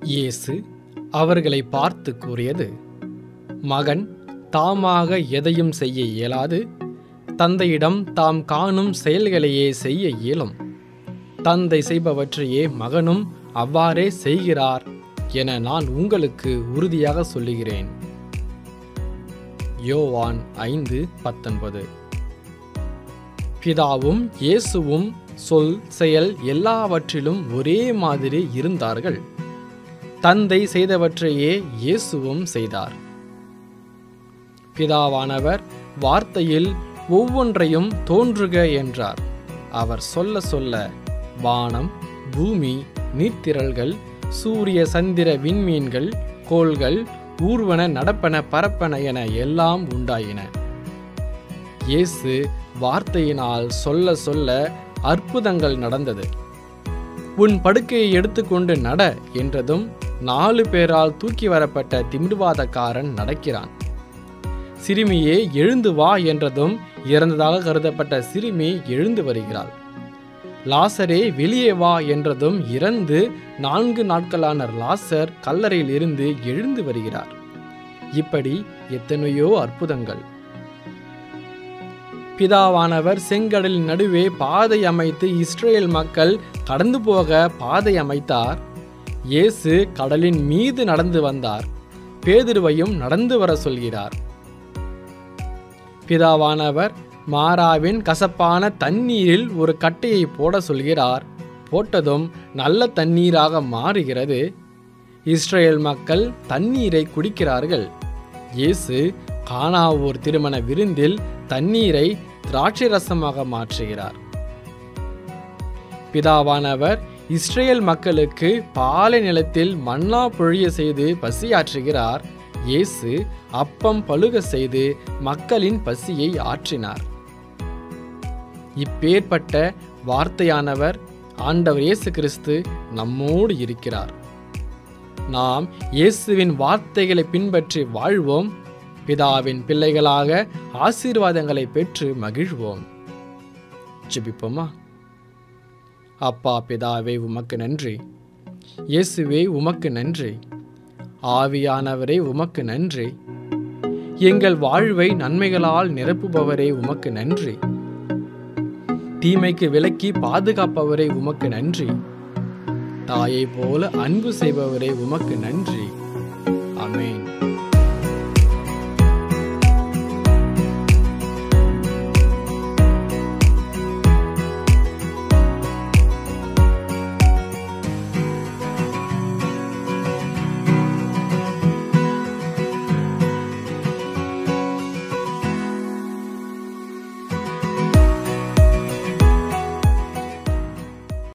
இயேசு அவர்களை பார்த்து கூறியது மகன் தாமாக எதையும் செய்ய இயலாது தந்தையிடம் தாம் காணும் செயல்களையே செய்ய இயலும் தந்தை செய்பவற்றையே மகனும் அவ்வாறே செய்கிறார் என நான் உங்களுக்கு உறுதியாக சொல்லுகிறேன் யோவான் ஐந்து பத்தொன்பது பிதாவும் இயேசுவும் சொல் செயல் எல்லாவற்றிலும் ஒரே மாதிரி இருந்தார்கள் தந்தை செய்தவற்றையே இயேசுவும் செய்தார் பிதாவானவர் வார்த்தையில் ஒவ்வொன்றையும் தோன்றுக என்றார் அவர் சொல்ல சொல்ல வானம் பூமி நீர்த்திரள்கள் சூரிய சந்திர விண்மீன்கள் கோள்கள் ஊர்வன நடப்பன பரப்பன என எல்லாம் உண்டாயின இயேசு வார்த்தையினால் சொல்ல சொல்ல அற்புதங்கள் நடந்தது உன் படுக்கையை எடுத்துக்கொண்டு நட என்றதும் நாலு பேரால் தூக்கி வரப்பட்ட திமிர்வாதக்காரன் நடக்கிறான் சிறுமியே எழுந்து வா என்றதும் இறந்ததாக கருதப்பட்ட சிறுமி எழுந்து வருகிறாள் லாசரே வெளியே வா என்றதும் இறந்து நான்கு நாட்களான லாசர் கல்லறையில் இருந்து எழுந்து வருகிறார் இப்படி எத்தனையோ அற்புதங்கள் பிதாவானவர் செங்கடலின் நடுவே பாதை அமைத்து இஸ்ரேல் மக்கள் கடந்து போக பாதை அமைத்தார் இயேசு கடலின் மீது நடந்து வந்தார் பேதுருவையும் நடந்து வர சொல்கிறார் பிதாவானவர் மாறாவின் கசப்பான தண்ணீரில் ஒரு கட்டையை போட சொல்கிறார் போட்டதும் நல்ல தண்ணீராக மாறுகிறது இஸ்ரேல் மக்கள் தண்ணீரை குடிக்கிறார்கள் இயேசு கானாவூர் திருமண விருந்தில் தண்ணீரை திராட்சை ரசமாக மாற்றுகிறார் பிதாவானவர் இஸ்ரேல் மக்களுக்கு பாலை நிலத்தில் மன்னா பொழிய செய்து பசியாற்றுகிறார் இயேசு அப்பம் பழுக செய்து மக்களின் பசியை ஆற்றினார் இப்பேற்பட்ட வார்த்தையானவர் ஆண்டவர் இயேசு கிறிஸ்து நம்மோடு இருக்கிறார் நாம் இயேசுவின் வார்த்தைகளை பின்பற்றி வாழ்வோம் பிதாவின் பிள்ளைகளாக ஆசீர்வாதங்களை பெற்று மகிழ்வோம் ஜெபிப்போமா அப்பா பிதாவே உமக்கு நன்றி இயேசுவே உமக்கு நன்றி ஆவியானவரே உமக்கு நன்றி எங்கள் வாழ்வை நன்மைகளால் நிரப்புபவரே உமக்கு நன்றி தீமைக்கு விலக்கி பாதுகாப்பவரே உமக்கு நன்றி தாயை போல அன்பு செய்பவரே உமக்கு நன்றி அமேன்